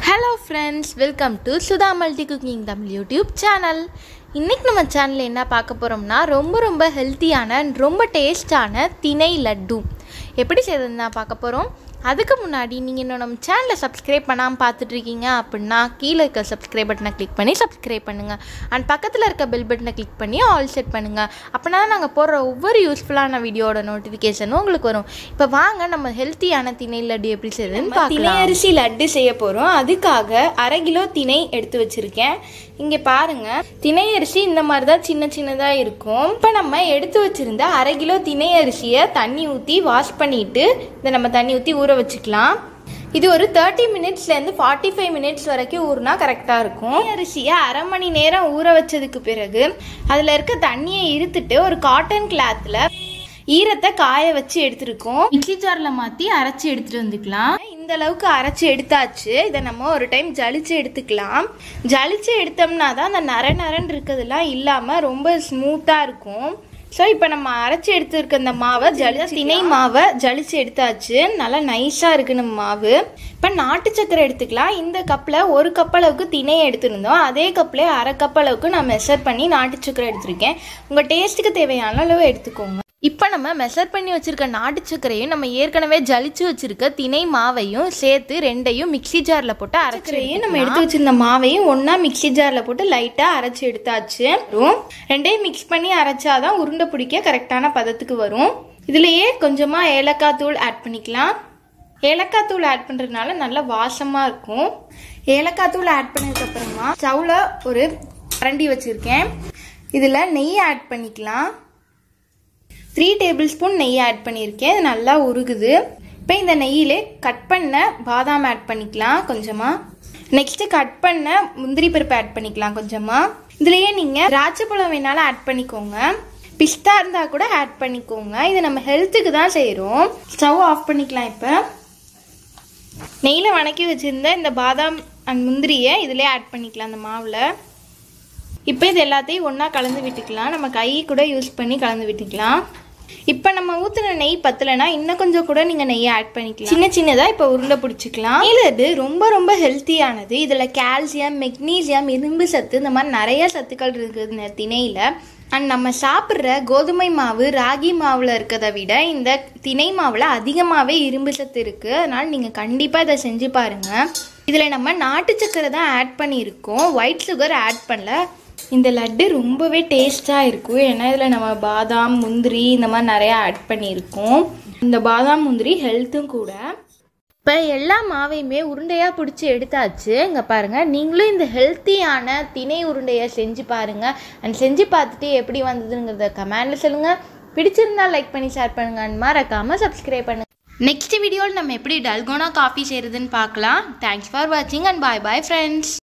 Hello friends welcome to Sudha multi cooking Tamil YouTube channel இன்றைக்கி நம்ம சேனலில் என்ன பார்க்க போகிறோம்னா ரொம்ப ரொம்ப ஹெல்த்தியான and ரொம்ப டேஸ்டான திணை லட்டு எப்படி செய்யறதுன்னு தான் பார்க்க போகிறோம் அதுக்கு முன்னாடி நீங்கள் இன்னும் நம்ம சேனலை சப்ஸ்கிரைப் பண்ணாமல் பார்த்துட்ருக்கீங்க அப்படின்னா கீழே இருக்க சப்ஸ்கிரைப் பட்டனை கிளிக் பண்ணி சப்ஸ்கிரைப் பண்ணுங்கள் அண்ட் பக்கத்தில் இருக்க பெல் பட்டனை கிளிக் பண்ணி ஆல் செட் பண்ணுங்கள் அப்படின்னா தான் நாங்கள் போடுற ஒவ்வொரு யூஸ்ஃபுல்லான வீடியோட நோட்டிஃபிகேஷனும் உங்களுக்கு வரும் இப்போ வாங்க நம்ம ஹெல்த்தியான திணை லட்டு எப்படி செய்யறதுன்னு திணை பார்க்கலாம் அரிசி லட்டு செய்ய போகிறோம் அதுக்காக அரை கிலோ திணை எடுத்து வச்சிருக்கேன் இங்கே பாருங்க திணை அரிசி இந்த மாதிரி தான் சின்ன சின்னதாக இருக்கும் இப்போ நம்ம எடுத்து வச்சிருந்த அரை கிலோ திணை அரிசியை தண்ணி ஊற்றி வாஷ் பண்ணிட்டு இதை நம்ம தண்ணி ஊற்றி ஊற வச்சுக்கலாம் இது ஒரு தேர்ட்டி மினிட்ஸ்லேருந்து ஃபார்ட்டி ஃபைவ் மினிட்ஸ் வரைக்கும் ஊறினா கரெக்டாக இருக்கும் திணை அரிசியை அரை மணி நேரம் ஊற வச்சதுக்கு பிறகு அதில் இருக்க தண்ணியை இருத்துட்டு ஒரு காட்டன் கிளாத்தில் ஈரத்தை காய வச்சு எடுத்திருக்கோம் மிக்ஸி ஜாரில் மாற்றி அரைச்சி எடுத்துட்டு வந்துக்கலாம் இந்த அளவுக்கு அரைச்சி எடுத்தாச்சு இதை நம்ம ஒரு டைம் ஜலிச்சு எடுத்துக்கலாம் ஜலிச்சு எடுத்தோம்னா தான் அந்த நர நரன் இருக்கிறதுலாம் இல்லாமல் ரொம்ப ஸ்மூத்தாக இருக்கும் ஸோ இப்போ நம்ம அரைச்சி எடுத்துருக்க இந்த மாவை ஜலி திணை மாவை ஜலிச்சு எடுத்தாச்சு நல்லா நைஸாக இருக்கு நம்ம மாவு இப்போ நாட்டு சக்கரை எடுத்துக்கலாம் இந்த கப்பில் ஒரு கப் அளவுக்கு திணையை எடுத்திருந்தோம் அதே கப்லேயே அரை கப் அளவுக்கு நான் மெஷர் பண்ணி நாட்டு சக்கரை எடுத்திருக்கேன் உங்கள் டேஸ்ட்டுக்கு தேவையான அளவு எடுத்துக்கோங்க இப்போ நம்ம மெஷர் பண்ணி வச்சிருக்க நாட்டு சர்க்கரையும் நம்ம ஏற்கனவே ஜலிச்சு வச்சிருக்க திணை மாவையும் சேர்த்து ரெண்டையும் மிக்ஸி ஜாரில் போட்டு அரைச்சி சர்க்கரையும் நம்ம எடுத்து வச்சிருந்த மாவையும் ஒன்றா மிக்ஸி ஜாரில் போட்டு லைட்டாக அரைச்சி எடுத்தாச்சு வரும். ரெண்டையும் மிக்ஸ் பண்ணி அரைச்சாதான் உருண்டை பிடிக்க கரெக்டான பதத்துக்கு வரும் இதுலேயே கொஞ்சமாக ஏலக்காய் தூள் ஆட் பண்ணிக்கலாம் ஏலக்காய் தூள் ஆட் பண்ணுறதுனால நல்லா வாசமாக இருக்கும் ஏலக்காய் தூள் ஆட் பண்ணதுக்கப்புறமா ஸ்டவ்வில் ஒரு கரண்டி வச்சுருக்கேன் இதில் நெய் ஆட் பண்ணிக்கலாம் த்ரீ டேபிள் ஸ்பூன் நெய் ஆட் பண்ணியிருக்கேன் இது நல்லா உருகுது இப்போ இந்த நெய்யிலே கட் பண்ண பாதாம் ஆட் பண்ணிக்கலாம் கொஞ்சமாக நெக்ஸ்ட்டு கட் பண்ண முந்திரி பருப்பு ஆட் பண்ணிக்கலாம் கொஞ்சமாக இதுலேயே நீங்கள் திராட்சை பழம் வேணாலும் ஆட் பண்ணிக்கோங்க பிஸ்தா இருந்தால் கூட ஆட் பண்ணிக்கோங்க இது நம்ம ஹெல்த்துக்கு தான் செய்கிறோம் ஸ்டவ் ஆஃப் பண்ணிக்கலாம் இப்போ நெய்யில் வணக்கி வச்சுருந்த இந்த பாதாம் அண்ட் முந்திரியை இதிலே ஆட் பண்ணிக்கலாம் அந்த மாவில் இப்போ இது எல்லாத்தையும் ஒன்றா கலந்து விட்டுக்கலாம் நம்ம கை கூட யூஸ் பண்ணி கலந்து விட்டுக்கலாம் இப்போ நம்ம ஊற்றின நெய் பத்தலைன்னா இன்னும் கொஞ்சம் கூட நீங்கள் நெய்யை ஆட் பண்ணிக்கலாம் சின்ன சின்னதாக இப்போ உருண்டை பிடிச்சிக்கலாம் இது ரொம்ப ரொம்ப ஹெல்த்தியானது இதில் கால்சியம் மெக்னீசியம் இரும்பு சத்து இந்த மாதிரி நிறைய சத்துக்கள் இருக்குது இந்த திணையில் அண்ட் நம்ம சாப்பிட்ற கோதுமை மாவு ராகி மாவில் இருக்கிறத விட இந்த திணை மாவில் அதிகமாகவே இரும்பு சத்து இருக்குது அதனால் நீங்கள் கண்டிப்பாக இதை செஞ்சு பாருங்கள் இதில் நம்ம நாட்டு சக்கரை தான் ஆட் பண்ணியிருக்கோம் ஒயிட் சுகர் ஆட் பண்ணல இந்த லட்டு ரொம்பவே டேஸ்ட்டாக இருக்கும் ஏன்னா இதில் நம்ம பாதாம் முந்திரி இந்த மாதிரி நிறையா ஆட் பண்ணியிருக்கோம் இந்த பாதாம் முந்திரி ஹெல்த்தும் கூட இப்போ எல்லா மாவையுமே உருண்டையாக பிடிச்சி எடுத்தாச்சு இங்கே பாருங்கள் நீங்களும் இந்த ஹெல்த்தியான திணை உருண்டையை செஞ்சு பாருங்கள் அண்ட் செஞ்சு பார்த்துட்டு எப்படி வந்ததுங்கிறத கமெண்டில் சொல்லுங்கள் பிடிச்சிருந்தா லைக் பண்ணி ஷேர் பண்ணுங்க அண்ட் மறக்காமல் சப்ஸ்கிரைப் பண்ணுங்கள் நெக்ஸ்ட் வீடியோவில் நம்ம எப்படி டல்கோனா காஃபி செய்கிறதுன்னு பார்க்கலாம் தேங்க்ஸ் ஃபார் வாட்சிங் அண்ட் பாய் பாய் ஃப்ரெண்ட்ஸ்